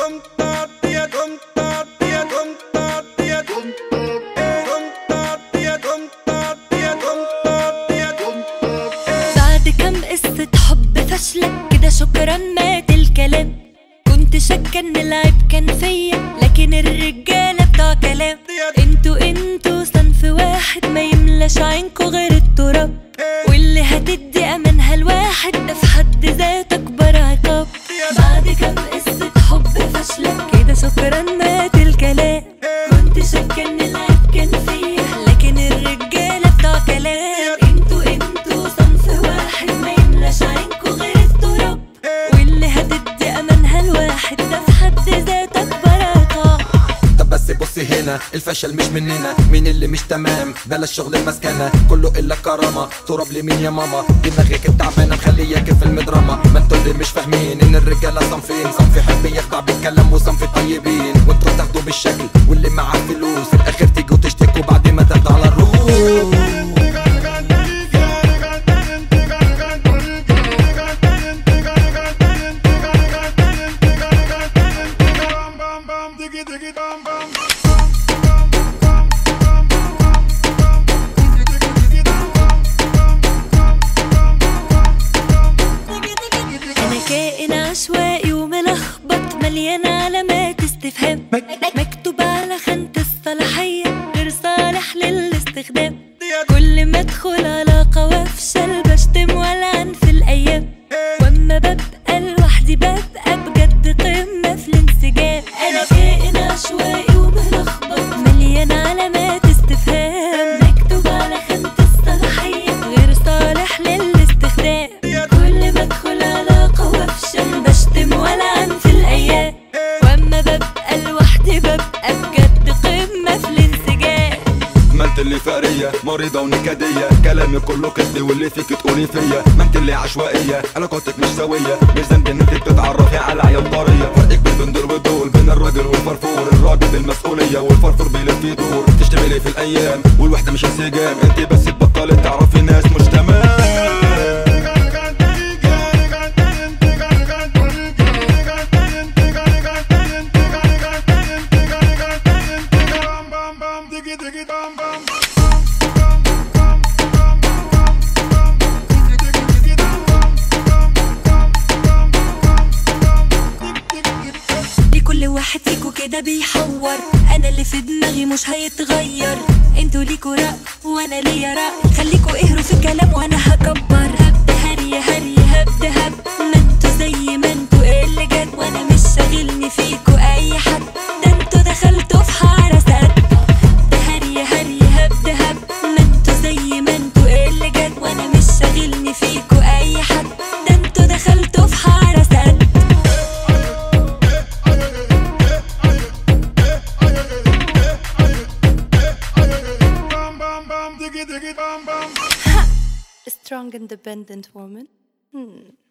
بعد كام قصة حب فاشلة كده شكرا مات الكلام كنت شاكة ان العيب كان فيا لكن الرجالة بتوع كلام انتوا انتوا صنف واحد ما يملاش عينكوا غير التراب واللي هتدي امانها الواحد ده في حد ذاته اكبر عقاب بعد كام قصة حب فاشلة كده شكرا مات الكلام كنت شاكة ان العيب كان فيا لكن الرجالة بتوع كلام انتوا انتوا صنف واحد ما يملاش عينكوا غير التراب واللي هتدي امانها الواحد ده في حد ذاته اكبر عقاب طب بس بصي هنا الفشل مش مننا مين اللي مش تمام بلاش شغل المسكنة كله الا كرامة تراب لمين يا ماما دماغك التعبانة مخلياك في المدرمة ما انتوا اللي مش فاهمين ان الرجالة صنفين صنف يحب يخدع بالكلام وصنف طيبين وانتوا تاخدوا بالشكل واللي معاه فلوس في الاخر تيجوا تشتكوا بعد ما تاخدوا على الروح انا كائن عشوائي وملخبط مليان علامات استفهام مكتوب على خانة الصلاحية غير صالح للاستخدام كل ما ادخل علاقة وافشل بشتم والعن في الايام واما ببقى لوحدي ببقى بجد قمة في الانسجام انا كائن عشوائي وملخبط مليان علامات استفهام مكتوب على خانة الصلاحية غير صالح للاستخدام كل ما ادخل علاقة وافشل بشتم والعن في الايام واما ببقى لوحدي ببقى بجد قمة في الانسجام ما انت اللي فقرية مريضة ونكدية كلامي كله كذب واللي فيك تقولي فيا ما انت اللي عشوائية علاقاتك مش سوية مش ذنب ان انت بتتعرفي على عيال طرية فرقك بين دول ودول بين الراجل والفرفور الراجل بالمسؤولية والفرفور بيلف يدور تشتغلي في الايام والوحدة مش انسجام انت بس تبطلي تعرفي ناس مش تمام لكل واحد فيكو كده بيحور انا اللي في دماغي مش هيتغير انتوا ليكوا رأي وانا ليا رأي خليكوا اهروا في الكلام وانا هكبر هبدا هري هري هبدا هب ما انتوا زي ما انتوا ايه اللي جد وانا مش شاغلني فيكوا اي حد ده انتوا دخلتوا في حارة سد هبدا هري هري هبدا هب ما انتوا زي ما انتوا ايه اللي جد وانا مش شاغلني فيكوا اي حد ده انتوا دخلتوا في حارة سد A strong, independent woman. Hmm.